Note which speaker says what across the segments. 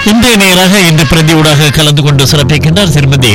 Speaker 1: இன்றைய நேராக இன்று பிரதியூடாக கலந்து கொண்டு சிறப்பிக்கின்றார் திருமதி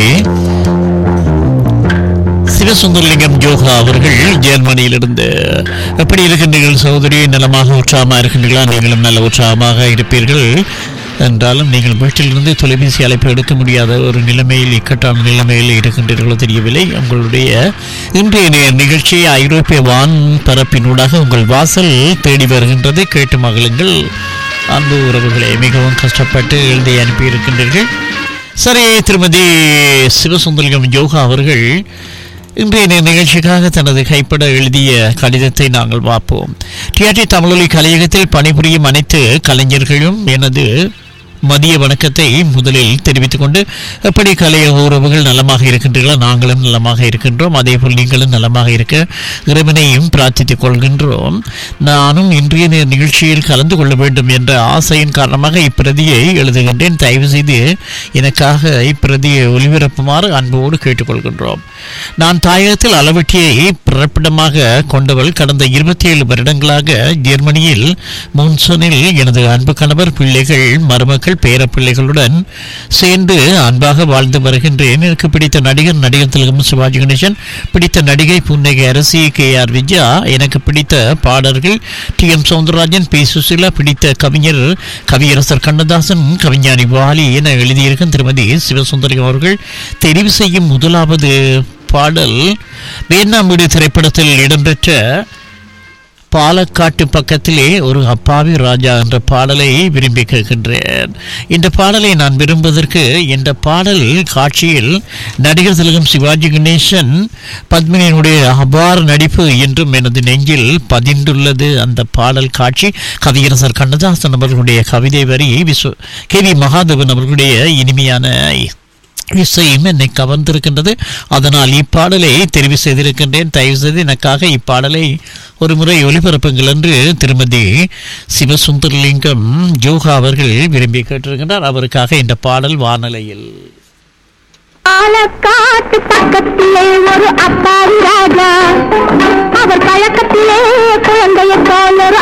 Speaker 1: சிவசுந்தரலிங்கம் யோகா அவர்கள் ஜெர்மனியிலிருந்து எப்படி இருக்கின்றீர்கள் சகோதரி நலமாக உற்சாகமாக இருக்கின்றீர்களா நீங்களும் நல்ல உற்சாகமாக இருப்பீர்கள் என்றாலும் நீங்கள் வீட்டிலிருந்து தொலைபேசி அழைப்பு எடுக்க முடியாத ஒரு நிலைமையில் இக்கட்டான நிலைமையில் இருக்கின்றீர்களோ தெரியவில்லை உங்களுடைய இன்றைய நி- நிகழ்ச்சி ஐரோப்பிய வான் பரப்பினூடாக உங்கள் வாசல் தேடி வருகின்றது கேட்டு மகளுங்கள் அன்பு உறவுகளை மிகவும் கஷ்டப்பட்டு எழுதி அனுப்பியிருக்கின்றீர்கள் சரி திருமதி சிவசுந்தரம் யோகா அவர்கள் இன்றைய நி- நிகழ்ச்சிக்காக தனது கைப்பட எழுதிய கடிதத்தை நாங்கள் பார்ப்போம் டிஆர்டி தமிழொலி கலையகத்தில் பணிபுரியும் அனைத்து கலைஞர்களும் எனது மதிய வணக்கத்தை முதலில் தெரிவித்துக் கொண்டு எப்படி கலையக உறவுகள் நலமாக இருக்கின்றீர்களோ நாங்களும் நலமாக இருக்கின்றோம் அதே போல் நீங்களும் நலமாக இருக்க இறைவனையும் பிரார்த்தித்துக் கொள்கின்றோம் நானும் இன்றைய நி- நிகழ்ச்சியில் கலந்து கொள்ள வேண்டும் என்ற ஆசையின் காரணமாக இப்பிரதியை எழுதுகின்றேன் தயவு செய்து எனக்காக இப்பிரதியை ஒளிபரப்புமாறு அன்போடு கேட்டுக்கொள்கின்றோம் நான் தாயகத்தில் அளவட்டியை பிறப்பிடமாக கொண்டவள் கடந்த இருபத்தி ஏழு வருடங்களாக ஜெர்மனியில் முன்சனில் எனது அன்பு கணவர் பிள்ளைகள் மருமக்கள் பேரப்பிள்ளைகளுடன் சேர்ந்து அன்பாக வாழ்ந்து வருகின்றேன் எனக்கு பிடித்த நடிகர் நடிகர் திலகம் சிவாஜி கணேசன் பிடித்த நடிகை புன்னகை அரசி கே ஆர் விஜயா எனக்கு பிடித்த பாடல்கள் T M Soundararajan P Susheela பிடித்த கவிஞர் கவியரசர் கண்ணதாசன் கவிஞானி வாலி என எழுதியிருக்கும் திருமதி சிவசுந்தரி அவர்கள் தெரிவு செய்யும் முதலாவது பாடல் வேணாம்பீடு திரைப்படத்தில் இடம்பெற்ற பாலக்காட்டு பக்கத்திலே ஒரு அப்பாவி ராஜா என்ற பாடலை விரும்பி கேட்கின்றேன் இந்த பாடலை நான் விரும்புவதற்கு இந்த பாடல் காட்சியில் நடிகர் திலகம் சிவாஜி கணேசன் பத்மினியினுடைய அபார நடிப்பு என்றும் எனது நெஞ்சில் பதிந்துள்ளது அந்த பாடல் காட்சி கவியரசர் கண்ணதாசன் அவர்களுடைய கவிதை வரி விஸ்வ கே வி மகாதேவன் அவர்களுடைய இனிமையான இசையும் என்னை கவர்ந்திருக்கின்றது அதனால் இப்பாடலை தெரிவு செய்திருக்கின்றேன் தயவு செய்து எனக்காக இப்பாடலை ஒரு முறை ஒளிபரப்புங்கள் என்று திருமதி சிவசுந்தரலிங்கம் யோகா அவர்கள் விரும்பி கேட்டிருக்கின்றார் அவருக்காக இந்த பாடல் வானலையில்
Speaker 2: பாலக்காட்டு பக்கத்திலே ஒரு அப்பாவி ராஜா அவர் பழக்கத்திலே குழந்தைய போல் ஒரு